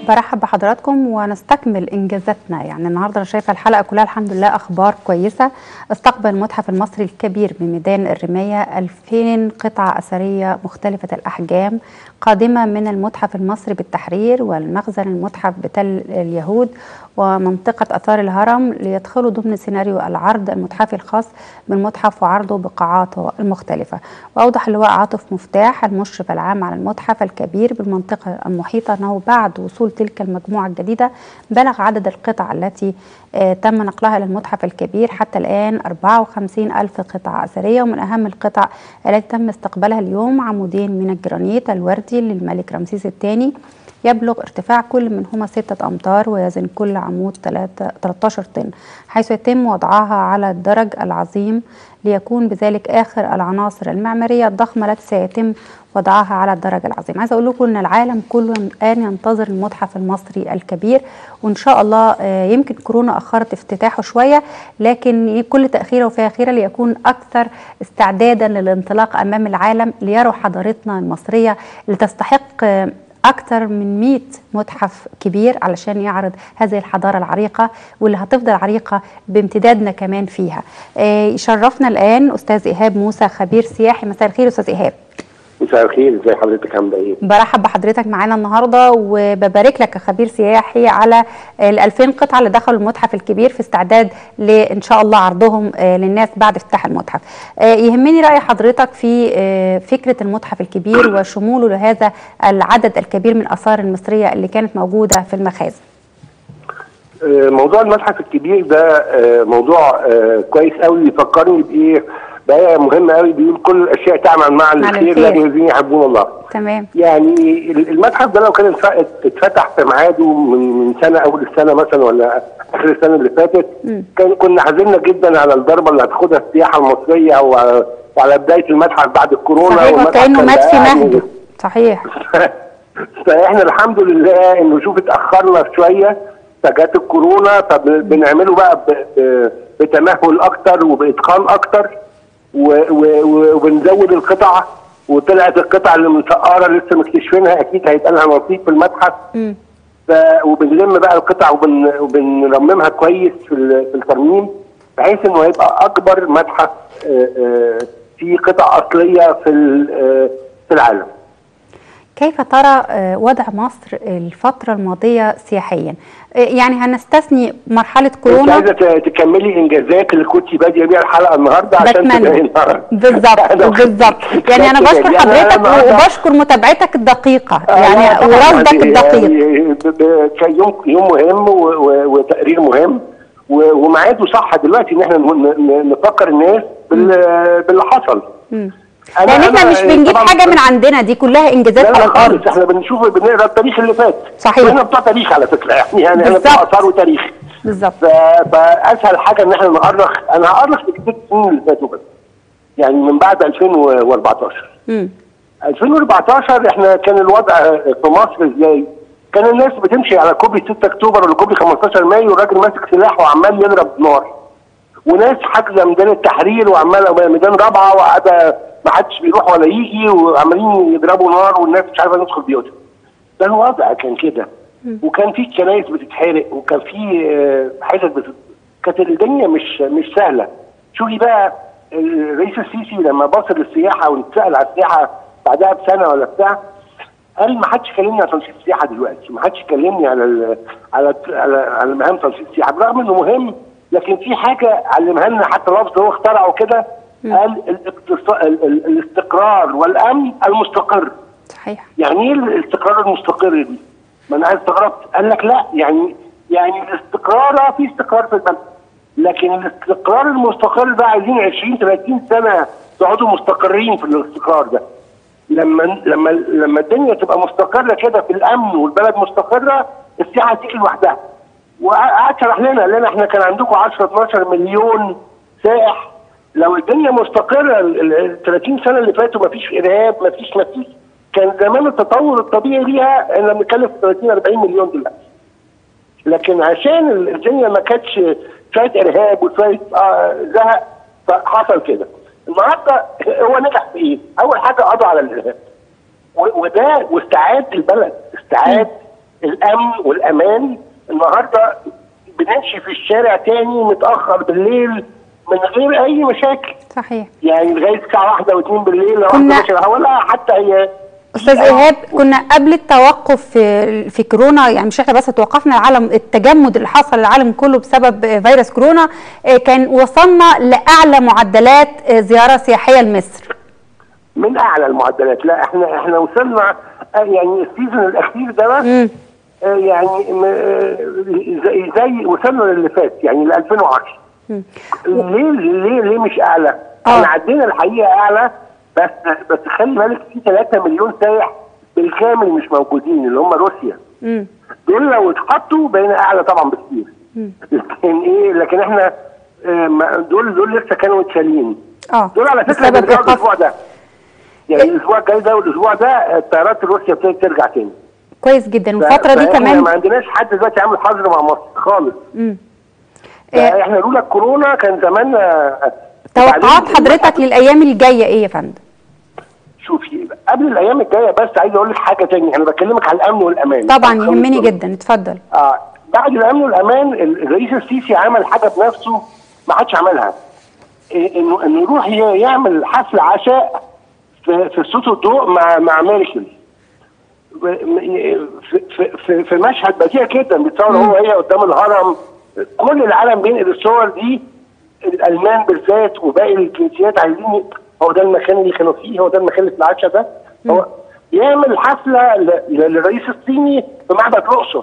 برحب بحضراتكم ونستكمل انجازاتنا يعني النهارده انا شايفه الحلقه كلها الحمد لله اخبار كويسه استقبل المتحف المصري الكبير بميدان الرمايه 2000 قطعه اثريه مختلفه الاحجام قادمه من المتحف المصري بالتحرير والمخزن المتحف بتل اليهود ومنطقه اثار الهرم ليدخلوا ضمن سيناريو العرض المتحفي الخاص بالمتحف وعرضه بقاعاته المختلفه واوضح اللواء عاطف مفتاح المشرف العام على المتحف الكبير بالمنطقه المحيطه انه بعد وصول تلك المجموعه الجديده بلغ عدد القطع التي آه تم نقلها الى المتحف الكبير حتى الان 54 الف قطعه اثريه ومن اهم القطع التي تم استقبالها اليوم عمودين من الجرانيت الوردي للملك رمسيس الثاني يبلغ ارتفاع كل منهما ستة أمتار ويزن كل عمود 13 طن حيث يتم وضعها على الدرج العظيم ليكون بذلك آخر العناصر المعمارية الضخمة التي سيتم وضعها على الدرج العظيم عايزه اقول لكم ان العالم كله الان ينتظر المتحف المصري الكبير وان شاء الله يمكن كورونا اخرت افتتاحه شويه لكن كل تاخيره وفيها خيره ليكون اكثر استعدادا للانطلاق امام العالم ليروا حضارتنا المصريه اللي تستحق أكثر من 100 متحف كبير علشان يعرض هذه الحضارة العريقة واللي هتفضل عريقة بامتدادنا كمان فيها يشرفنا الآن أستاذ إيهاب موسى خبير سياحي مساء الخير أستاذ إيهاب مساء الخير ازي حضرتك عامله ايه؟ برحب بحضرتك معانا النهارده وببارك لك كخبير سياحي على ال 2000 قطعه اللي دخلوا المتحف الكبير في استعداد لان شاء الله عرضهم للناس بعد افتتاح المتحف. يهمني راي حضرتك في فكره المتحف الكبير وشموله لهذا العدد الكبير من الاثار المصريه اللي كانت موجوده في المخازن. موضوع المتحف الكبير ده موضوع كويس قوي يفكرني بايه بقى مهم قوي بيقول كل الاشياء تعمل مع الخير لكن الذين يحبون الله تمام يعني المتحف ده لو كان اتفتح في ميعاده من من سنه اول السنه مثلا ولا اخر السنه اللي فاتت كان كنا حزنا جدا على الضربه اللي هتاخدها السياحه المصريه وعلى, وعلى بدايه المتحف بعد الكورونا صحيح وكانه مات في مهده صحيح فاحنا الحمد لله انه شوف اتاخرنا شويه فجت الكورونا فبنعمله بقى بتمهل اكتر وباتقان اكتر وبنزود القطع وطلعت القطع اللي مسقره لسه مكتشفينها اكيد هيبقى لها نصيب في المتحف ف وبنلم بقى القطع وبن وبنرممها كويس في, في الترميم بحيث انه هيبقى اكبر متحف فيه قطع اصليه في في العالم. كيف ترى وضع مصر الفترة الماضية سياحيا؟ يعني هنستثني مرحلة كورونا انت عايزة تكملي انجازات اللي كنت بادية بيها الحلقة النهاردة عشان تبقى النهارده بالظبط بالظبط يعني انا بشكر حضرتك وبشكر متابعتك الدقيقة يعني ورصدك الدقيق كان يوم يوم مهم وتقرير مهم وميعاده صح دلوقتي ان احنا نفكر الناس باللي حصل لان احنا مش بنجيب حاجه من عندنا دي كلها انجازات على الارض احنا بنشوف بنقرا التاريخ اللي فات صحيح احنا بتوع تاريخ على فكره يعني يعني احنا بتوع اثار وتاريخ بالظبط فاسهل حاجه ان اححنا نؤرخ انا هؤرخ في الست سنين اللي فاتوا بس يعني من بعد 2014 امم 2014 احنا كان الوضع في مصر ازاي؟ كان الناس بتمشي على كوبري 6 اكتوبر ولا كوبري 15 مايو والراجل ماسك سلاح وعمال يضرب نار وناس حاجزه ميدان التحرير وعمال ميدان رابعه وقاعده ما حدش بيروح ولا يجي وعمالين يضربوا نار والناس مش عارفه تدخل بيوتها. ده الوضع كان كده. وكان في كنايس بتتحرق وكان في حتت بت... كانت الدنيا مش مش سهله. شوفي بقى الرئيس السيسي لما بص للسياحه ونتسال على السياحه بعدها بسنه ولا بتاع قال ما حدش كلمني على تنشيط السياحه دلوقتي، ما حدش كلمني على ال على على, على مهام تنشيط السياحه برغم انه مهم لكن في حاجه علمها لنا حتى لفظ هو اخترعه كده قال الاستقرار والامن المستقر صحيح يعني ايه الاستقرار المستقر دي؟ ما انا استغربت قال لك لا يعني يعني الاستقرار في استقرار في البلد لكن الاستقرار المستقر ده عايزين 20 30 سنه تقعدوا مستقرين في الاستقرار ده لما لما لما الدنيا تبقى مستقره كده في الامن والبلد مستقره السياحه تيجي لوحدها وقعد شرح لنا لنا احنا كان عندكم 10 12 مليون سائح لو الدنيا مستقره ال 30 سنه اللي فاتوا مفيش ارهاب مفيش مفيش كان زمان التطور الطبيعي ليها ان بنتكلم في 30 40 مليون دلوقتي. لكن عشان الدنيا ما كانتش شويه ارهاب وشويه آه زهق فحصل كده. النهارده هو نجح في ايه؟ اول حاجه قضى على الارهاب. وده واستعاد البلد، استعاد الامن والامان النهارده بنمشي في الشارع تاني متاخر بالليل من غير اي مشاكل صحيح يعني لغايه الساعه واحدة و2 بالليل لو كنا- واحدة ماشية ولا حتى هي استاذ ايهاب كنا قبل التوقف في في كورونا يعني مش احنا بس توقفنا العالم التجمد اللي حصل العالم كله بسبب فيروس كورونا آه، كان وصلنا لاعلى معدلات آه، زياره سياحيه لمصر من اعلى المعدلات لا احنا احنا وصلنا آه، يعني السيزون الاخير ده بس مم. آه، يعني م- آه، زي زي وصلنا للي فات يعني ل 2010 ليه ليه ليه مش اعلى؟ آه. احنا عدينا الحقيقه اعلى بس بس خلي بالك في 3 مليون سائح بالكامل مش موجودين اللي هم روسيا مم. دول لو اتحطوا بقينا اعلى طبعا بكتير لكن ايه لكن احنا آه، ما- دول دول لسه كانوا متشالين اه دول على فكره بسبب بيرجعوا ايقاف الاسبوع ده يعني الاسبوع الجاي ده والاسبوع ده الطيارات الروسيه ابتدت ترجع تاني كويس جدا ف- والفتره دي فإحنا كمان ما عندناش حد دلوقتي عامل حظر مع مصر خالص مم. آه، احنا لولا الكورونا كان زماننا توقعات وبعدين- حضرتك للايام الجايه ايه يا فندم؟ شوفي قبل الايام الجايه بس عايز اقول لك حاجه تانية انا بكلمك على الامن والامان طبعا خلص يهمني دول. جدا اتفضل اه بعد الامن والامان ال- الرئيس السيسي عمل حاجه بنفسه ما حدش عملها إيه، انه انه يروح ي- يعمل حفل عشاء في في صوت الضوء مع مع ميركل و- م- في في في, في مشهد بديع جدا بيتصور هو وهي قدام الهرم كل العالم بينقل الصور دي الالمان بالذات وباقي الجنسيات عايزين هو ده المكان اللي كانوا فيه هو ده المكان اللي في العشاء ده هو يعمل حفله ل- ل- للرئيس الصيني في معبد الاقصر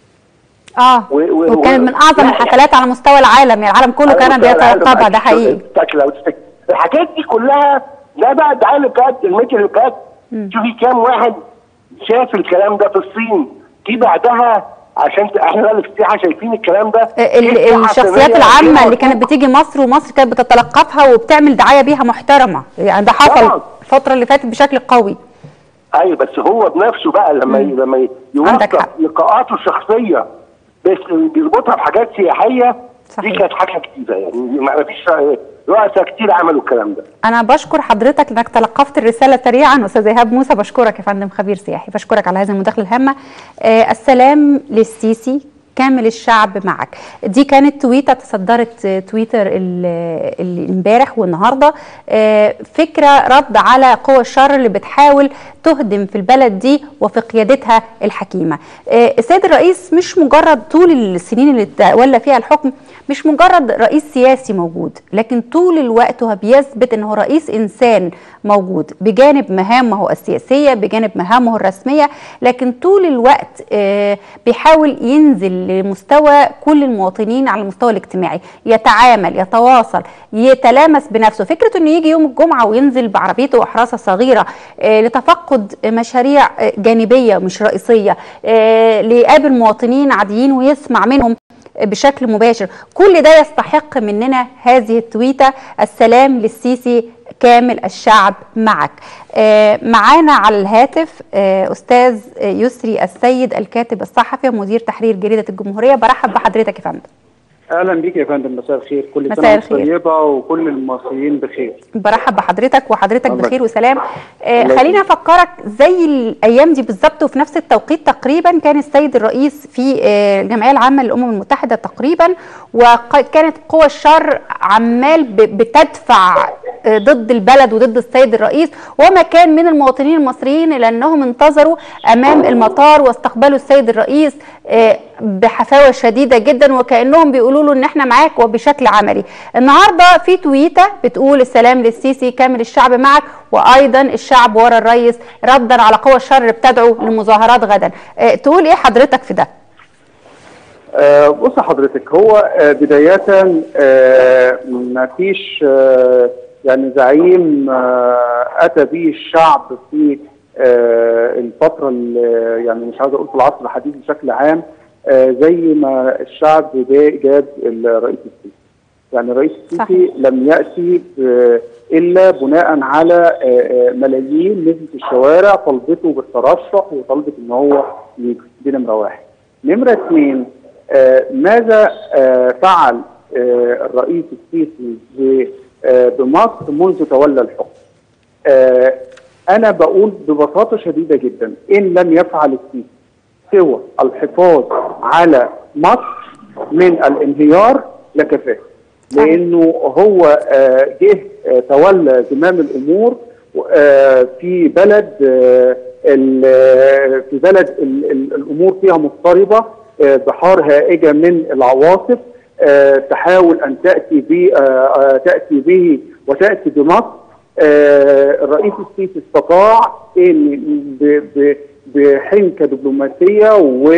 اه و- و- وكانت من اعظم لا، الحفلات على مستوى العالم يعني العالم كله كان بيترقبها ده حقيقي تاكل او تفتكر الحاجات دي كلها ده بقى الدعايه اللي بجد الميديا اللي بجد شوفي كام واحد شاف الكلام ده في الصين جه بعدها عشان ت- احنا بقى اللي في السياحه شايفين الكلام ده ال- في سياحة الشخصيات صينية العامة غير اللي كانت بتيجي مصر ومصر كانت بتتلقفها وبتعمل دعاية بيها محترمة يعني ده حصل طبعاً. الفترة اللي فاتت بشكل قوي ايوه بس هو بنفسه بقى لما ي- لما ي- عندك يوثق حق. لقاءاته الشخصيه بس بيربطها بحاجات سياحيه صحيح. دي كانت حاجه جديده يعني ما فيش رؤساء كتير عملوا الكلام ده أنا بشكر حضرتك إنك تلقفت الرسالة سريعا أستاذ إيهاب موسى بشكرك يا فندم خبير سياحي بشكرك على هذه المداخلة الهامة آه السلام للسيسي كامل الشعب معك دي كانت تويته تصدرت آه، تويتر ال- ال- امبارح والنهارده آه، فكره رد على قوى الشر اللي بتحاول تهدم في البلد دي وفي قيادتها الحكيمه آه، السيد الرئيس مش مجرد طول السنين اللي تولى فيها الحكم مش مجرد رئيس سياسي موجود لكن طول الوقت هو بيثبت انه رئيس انسان موجود بجانب مهامه السياسيه بجانب مهامه الرسميه لكن طول الوقت آه، بيحاول ينزل لمستوى كل المواطنين على المستوى الاجتماعي يتعامل يتواصل يتلامس بنفسه فكره انه يجي يوم الجمعه وينزل بعربيته وحراسه صغيره آه، لتفقد مشاريع آه، جانبيه مش رئيسيه آه، ليقابل مواطنين عاديين ويسمع منهم بشكل مباشر كل ده يستحق مننا هذه التويته السلام للسيسي كامل الشعب معك آه، معانا على الهاتف آه، استاذ يسري السيد الكاتب الصحفي ومدير تحرير جريده الجمهوريه برحب بحضرتك يا فندم اهلا بيك يا فندم مساء الخير كل مساء سنه وانت الخير. طيبه وكل المصريين بخير برحب بحضرتك وحضرتك الله بخير وسلام آه الله خليني يخليك. افكرك زي الايام دي بالظبط وفي نفس التوقيت تقريبا كان السيد الرئيس في آه الجمعيه العامه للامم المتحده تقريبا وكانت قوى الشر عمال ب- بتدفع آه ضد البلد وضد السيد الرئيس وما كان من المواطنين المصريين الا انهم انتظروا امام المطار واستقبلوا السيد الرئيس آه بحفاوه شديده جدا وكانهم بيقولوا له ان احنا معاك وبشكل عملي النهارده في تويته بتقول السلام للسيسي كامل الشعب معك وايضا الشعب ورا الرئيس ردا على قوى الشر اللي بتدعو لمظاهرات غدا آه، تقول ايه حضرتك في ده آه بص حضرتك هو آه بدايه آه ما فيش آه يعني زعيم آه اتى به الشعب في آه الفتره اللي- يعني مش عاوز اقول في العصر الحديث بشكل عام آه زي ما الشعب جا- جاب الرئيس السيسي يعني الرئيس السيسي صحيح. لم ياتي آه، الا بناء على آه، آه، ملايين نزلت الشوارع طلبته بالترشح وطلبت ان هو يجي دي نمره واحد. نمره اثنين آه، ماذا آه، فعل آه، الرئيس السيسي ب- آه، بمصر منذ تولى الحكم؟ آه، انا بقول ببساطه شديده جدا ان لم يفعل السيسي سوى الحفاظ على مصر من الانهيار لكفاه صحيح. لانه هو آه، جه آه، تولى زمام الامور آه، في بلد آه، ال- آه، في بلد ال- ال- الامور فيها مضطربه آه، بحار هائجه من العواصف آه، تحاول ان تاتي به آه، آه، تاتي به وتاتي بمصر آه، الرئيس السيسي استطاع ان ب- ب- بحنكه دبلوماسيه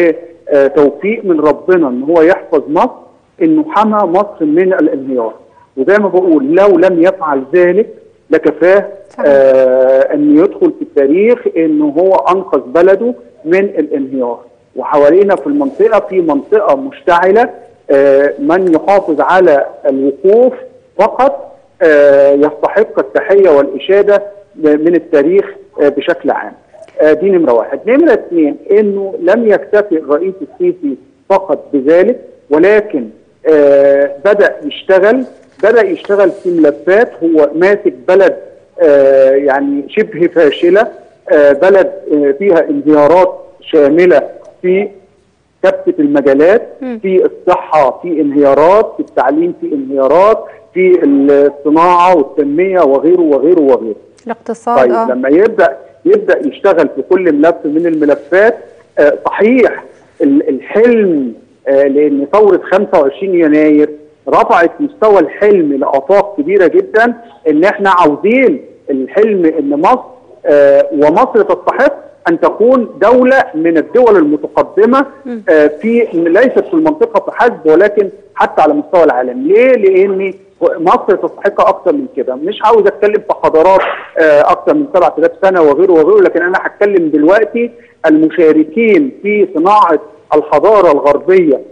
وتوفيق من ربنا ان هو يحفظ مصر انه حمى مصر من الانهيار وزي ما بقول لو لم يفعل ذلك لكفاه صحيح. آه ان يدخل في التاريخ انه هو انقذ بلده من الانهيار وحوالينا في المنطقه في منطقه مشتعله آه من يحافظ على الوقوف فقط آه يستحق التحيه والاشاده من التاريخ آه بشكل عام. آه دي نمره واحد، نمره اثنين انه لم يكتفي الرئيس السيسي فقط بذلك ولكن آه بدا يشتغل بدا يشتغل في ملفات هو ماسك بلد آه يعني شبه فاشله آه بلد آه فيها انهيارات شامله في كافه المجالات في الصحه في انهيارات في التعليم في انهيارات في الصناعه والتنميه وغيره وغيره وغيره الاقتصاد طيب اه لما يبدا يبدا يشتغل في كل ملف من الملفات آه صحيح ال- الحلم آه لان ثوره 25 يناير رفعت مستوى الحلم لافاق كبيره جدا ان احنا عاوزين الحلم ان مصر آه ومصر تستحق ان تكون دوله من الدول المتقدمه آه في ليست في المنطقه فحسب ولكن حتى على مستوى العالم ليه لان مصر تستحق اكتر من كده مش عاوز اتكلم في حضارات آه، اكتر من 7000 سنه وغيره وغيره لكن انا هتكلم دلوقتي المشاركين في صناعه الحضاره الغربيه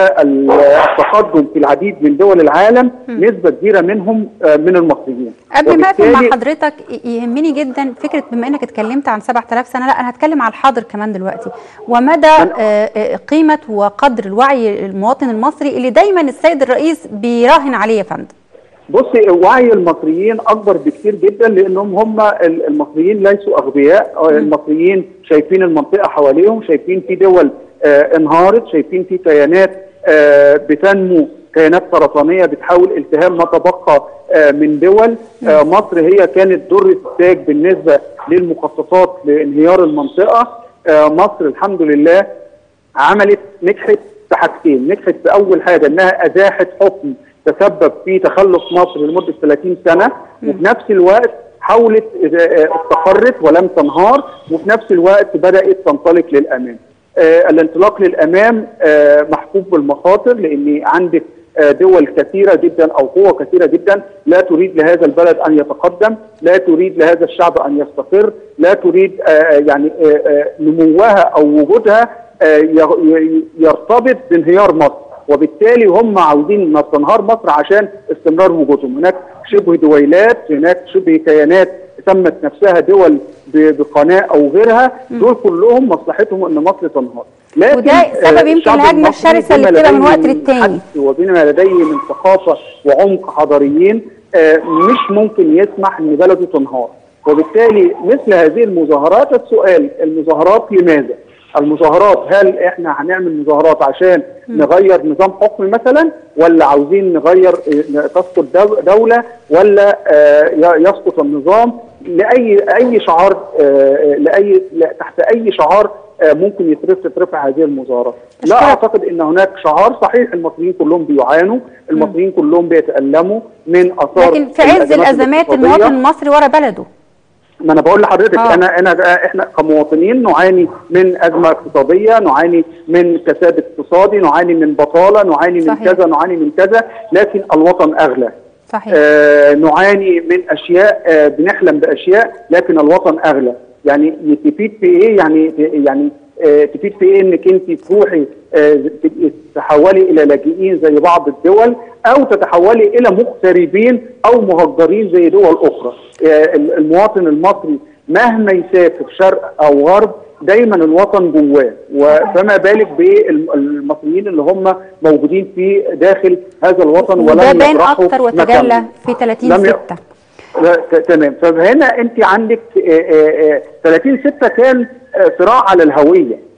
والتقدم في العديد من دول العالم نسبه كبيره منهم آه، من المصريين قبل ما اقفل مع وبالتالي- حضرتك يهمني جدا فكره بما انك اتكلمت عن 7000 سنه لا انا هتكلم على الحاضر كمان دلوقتي ومدى آه، آه، قيمه وقدر الوعي المواطن المصري اللي دايما السيد الرئيس بيراهن عليه يا فندم بصي وعي المصريين اكبر بكتير جدا لانهم هم ال- المصريين ليسوا اغبياء آه، المصريين شايفين المنطقه حواليهم شايفين في دول آه انهارت شايفين في كيانات آه بتنمو كيانات سرطانيه بتحاول التهام ما تبقى آه من دول آه مصر هي كانت در التاج بالنسبه للمخططات لانهيار المنطقه آه مصر الحمد لله عملت نجحت في حاجتين نجحت في اول حاجه انها ازاحت حكم تسبب في تخلف مصر لمده 30 سنه وفي نفس الوقت حاولت إذا- آه، استقرت ولم تنهار وفي نفس الوقت بدات تنطلق للامام آه الانطلاق للامام آه محفوف بالمخاطر لان عندك آه دول كثيره جدا او قوى كثيره جدا لا تريد لهذا البلد ان يتقدم، لا تريد لهذا الشعب ان يستقر، لا تريد آه يعني آه آه نموها او وجودها آه ي- ي- يرتبط بانهيار مصر وبالتالي هم عاوزين ان تنهار مصر عشان استمرار وجودهم هناك شبه دويلات هناك شبه كيانات سمت نفسها دول ب- بقناه او غيرها دول كلهم مصلحتهم ان مصر تنهار لكن وده آه، سبب يمكن الشعب الهجمة المصري الشرسة اللي بما بتبقى من لديه وقت للتاني. حدس وبما لديه من ثقافه وعمق حضاريين آه، مش ممكن يسمح ان بلده تنهار وبالتالي مثل هذه المظاهرات السؤال المظاهرات لماذا؟ المظاهرات هل احنا هنعمل مظاهرات عشان نغير نظام حكم مثلا ولا عاوزين نغير آه، تسقط دو- دوله ولا آه، ي- يسقط النظام لاي اي شعار آه، لاي لا- تحت اي شعار آه، ممكن يترفع تترفع هذه المظاهرات لا أشكرك. اعتقد ان هناك شعار صحيح المصريين كلهم بيعانوا المصريين كلهم بيتالموا من اثار لكن في عز الازمات الاقتصادية. المواطن المصري ورا بلده ما انا بقول لحضرتك آه. انا انا احنا كمواطنين نعاني من ازمه اقتصاديه نعاني من كساد اقتصادي نعاني من بطاله نعاني من صحيح. كذا نعاني من كذا لكن الوطن اغلى صحيح آه نعاني من اشياء آه بنحلم باشياء لكن الوطن اغلى يعني تفيد في ايه يعني يعني آه تفيد في ايه انك انت تروحي آه تبقي تتحولي الى لاجئين زي بعض الدول او تتحولي الى مغتربين او مهجرين زي دول اخرى آه المواطن المصري مهما يسافر شرق او غرب دايما الوطن جواه وفما بالك بالمصريين اللي هم موجودين في داخل هذا الوطن وده ولم بان يطرحوا اكتر وتجلى مكانهم. في 30 لم ي- 6 لا، ت- تمام فهنا انت عندك آه، آه، آه، 30 6 كان آه، صراع على الهويه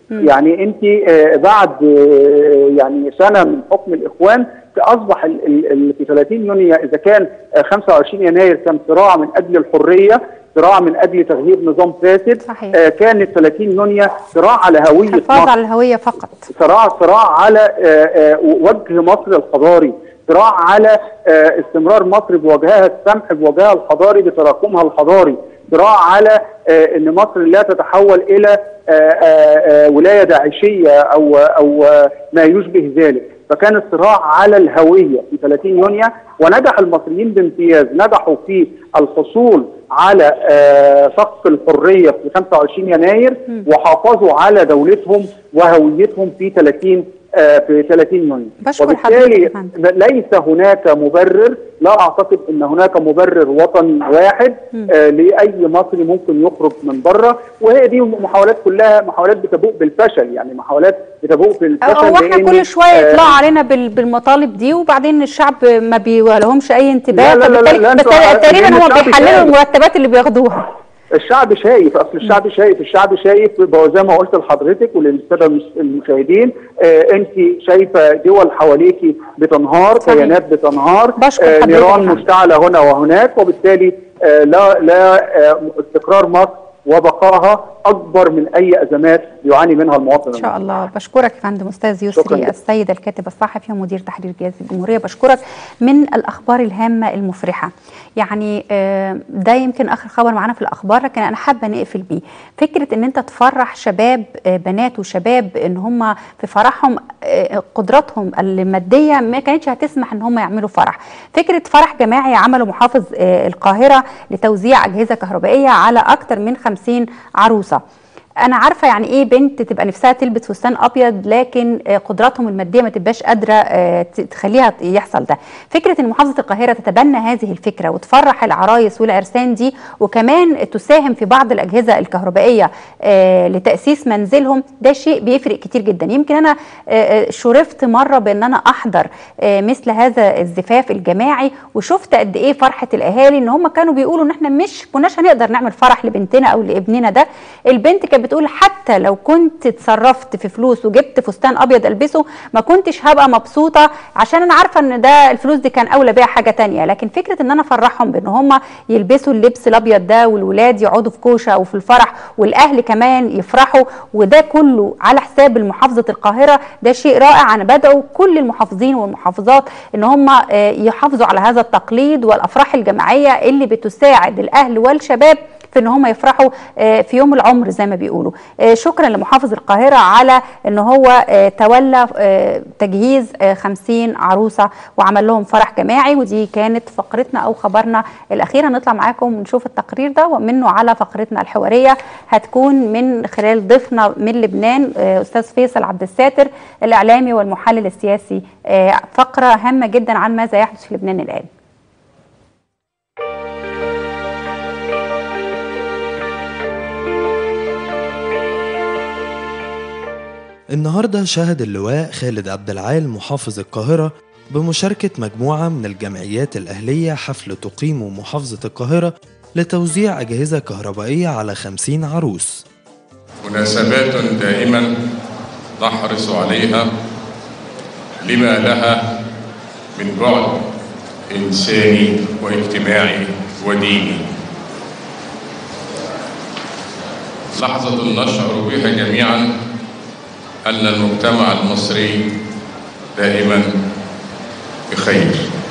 يعني انت آه، بعد آه، يعني سنه من حكم الاخوان اصبح ال- ال- ال- في 30 يونيو اذا كان آه، 25 يناير كان صراع من اجل الحريه صراع من اجل تغيير نظام فاسد صحيح. آه، كانت 30 يونيو صراع على هويه حفاظ مصر على الهويه فقط صراع صراع على آه، آه، وجه مصر الحضاري صراع على آه، استمرار مصر بوجهها السمح بوجهها الحضاري بتراكمها الحضاري صراع على آه، ان مصر لا تتحول الى آه، آه، آه، ولايه داعشيه او او آه، ما يشبه ذلك فكان الصراع على الهويه في 30 يونيو ونجح المصريين بامتياز نجحوا في الحصول على آه، سقف الحريه في 25 يناير وحافظوا على دولتهم وهويتهم في 30 آه، في 30 يونيو بشكر حضرتك يا وبالتالي فندم. ليس هناك مبرر لا اعتقد ان هناك مبرر وطني واحد آه لاي مصري ممكن يخرج من بره وهي دي محاولات كلها محاولات بتبوء بالفشل يعني محاولات بتبوء بالفشل هو احنا لأن، كل شويه آه، يطلعوا علينا بال- بالمطالب دي وبعدين الشعب ما بيولهمش اي انتباه لا لا لا لا، فبالتالي لا، بس انتوا- تقريبا لأن هم الشعب بيحللوا شايف. المرتبات اللي بياخدوها الشعب شايف اصل الشعب شايف الشعب شايف هو زي ما قلت لحضرتك وللساده المس- المشاهدين آه انت شايفه دول حواليكي بتنهار صحيح. كيانات بتنهار بشكر آه حضرتك يا نيران فندم. مشتعله هنا وهناك وبالتالي آه لا لا آه استقرار مصر وبقائها اكبر من اي ازمات يعاني منها المواطن ان شاء الله بشكرك يا فندم استاذ شكراً يسري جداً. السيد الكاتب الصحفي ومدير تحرير جهاز الجمهوريه بشكرك من الاخبار الهامه المفرحه يعني آه، ده يمكن اخر خبر معانا في الاخبار لكن انا حابه نقفل بيه فكره ان انت تفرح شباب آه، بنات وشباب ان هم في فرحهم آه، قدراتهم الماديه ما كانتش هتسمح ان هم يعملوا فرح فكره فرح جماعي عمله محافظ آه، القاهره لتوزيع اجهزه كهربائيه على اكثر من 50 عروسه انا عارفه يعني ايه بنت تبقى نفسها تلبس فستان ابيض لكن آه، قدراتهم الماديه ما تبقاش قادره آه، ت- تخليها يحصل ده فكره ان محافظه القاهره تتبنى هذه الفكره وتفرح العرايس والعرسان دي وكمان تساهم في بعض الاجهزه الكهربائيه آه، لتاسيس منزلهم ده شيء بيفرق كتير جدا يمكن انا آه، آه، شرفت مره بان انا احضر آه، مثل هذا الزفاف الجماعي وشفت قد ايه فرحه الاهالي ان هم كانوا بيقولوا ان احنا مش كناش هنقدر نعمل فرح لبنتنا او لابننا ده البنت كانت بتقول حتى لو كنت اتصرفت في فلوس وجبت فستان ابيض البسه ما كنتش هبقى مبسوطه عشان انا عارفه ان ده الفلوس دي كان اولى بيها حاجه تانية لكن فكره ان انا افرحهم بان هم يلبسوا اللبس الابيض ده والولاد يقعدوا في كوشه وفي الفرح والاهل كمان يفرحوا وده كله على حساب المحافظه القاهره ده شيء رائع انا بدعو كل المحافظين والمحافظات ان هم آه، يحافظوا على هذا التقليد والافراح الجماعيه اللي بتساعد الاهل والشباب في ان هم يفرحوا آه، في يوم العمر زي ما بيقولوا آه، شكرا لمحافظ القاهره على ان هو آه، تولى آه، تجهيز آه، 50 عروسه وعمل لهم فرح جماعي ودي كانت فقرتنا او خبرنا الاخير هنطلع معاكم ونشوف التقرير ده ومنه على فقرتنا الحواريه هتكون من خلال ضيفنا من لبنان آه، استاذ فيصل عبد الساتر الاعلامي والمحلل السياسي آه، فقره هامه جدا عن ماذا يحدث في لبنان الان النهارده شهد اللواء خالد عبد العال محافظ القاهرة بمشاركة مجموعة من الجمعيات الأهلية حفل تقيمه محافظة القاهرة لتوزيع أجهزة كهربائية على 50 عروس مناسبات دائما نحرص عليها لما لها من بعد انساني واجتماعي وديني لحظه نشعر بها جميعا ان المجتمع المصري دائما بخير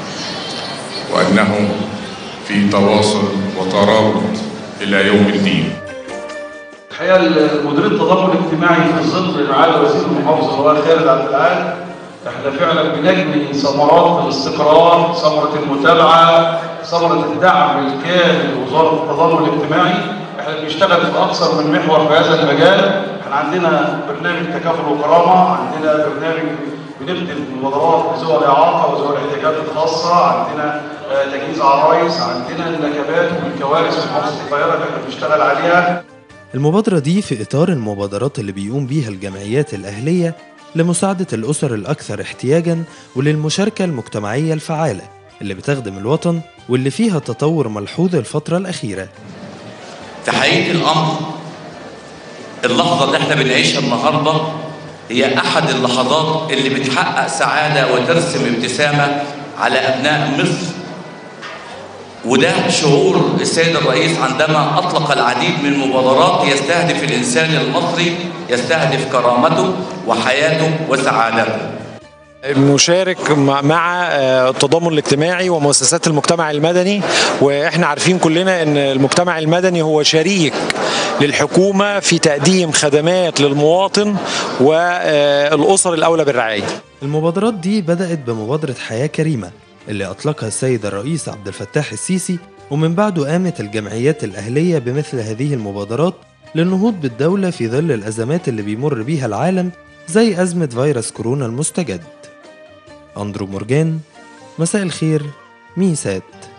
وانه في تواصل وترابط الى يوم الدين الحقيقه مدير التضامن الاجتماعي في ظل معالي وزير المحافظه اللي هو خالد عبد العال احنا فعلا بنجني ثمرات الاستقرار، ثمره المتابعه، ثمره الدعم الكامل لوزاره التضامن الاجتماعي، احنا بنشتغل في اكثر من محور في هذا المجال، احنا عندنا برنامج تكافل وكرامه، عندنا برنامج بنخدم مبادرات لذوي الاعاقه وذوي الاحتياجات الخاصه، عندنا آه، تجهيز عرايس، عندنا النكبات والكوارث في محافظه القاهره اللي احنا بنشتغل عليها، المبادرة دي في إطار المبادرات اللي بيقوم بيها الجمعيات الأهلية لمساعدة الأسر الأكثر احتياجاً وللمشاركة المجتمعية الفعالة اللي بتخدم الوطن واللي فيها تطور ملحوظ الفترة الأخيرة في حقيقة الأمر اللحظة اللي احنا بنعيشها النهاردة هي أحد اللحظات اللي بتحقق سعادة وترسم ابتسامة على أبناء مصر وده شعور السيد الرئيس عندما أطلق العديد من المبادرات يستهدف الإنسان المصري يستهدف كرامته وحياته وسعادته مشارك مع التضامن الاجتماعي ومؤسسات المجتمع المدني واحنا عارفين كلنا ان المجتمع المدني هو شريك للحكومه في تقديم خدمات للمواطن والاسر الاولى بالرعايه. المبادرات دي بدأت بمبادرة حياة كريمة اللي أطلقها السيد الرئيس عبد الفتاح السيسي ومن بعده قامت الجمعيات الأهلية بمثل هذه المبادرات للنهوض بالدولة في ظل الأزمات اللي بيمر بيها العالم زي أزمة فيروس كورونا المستجد أندرو مورجان مساء الخير ميسات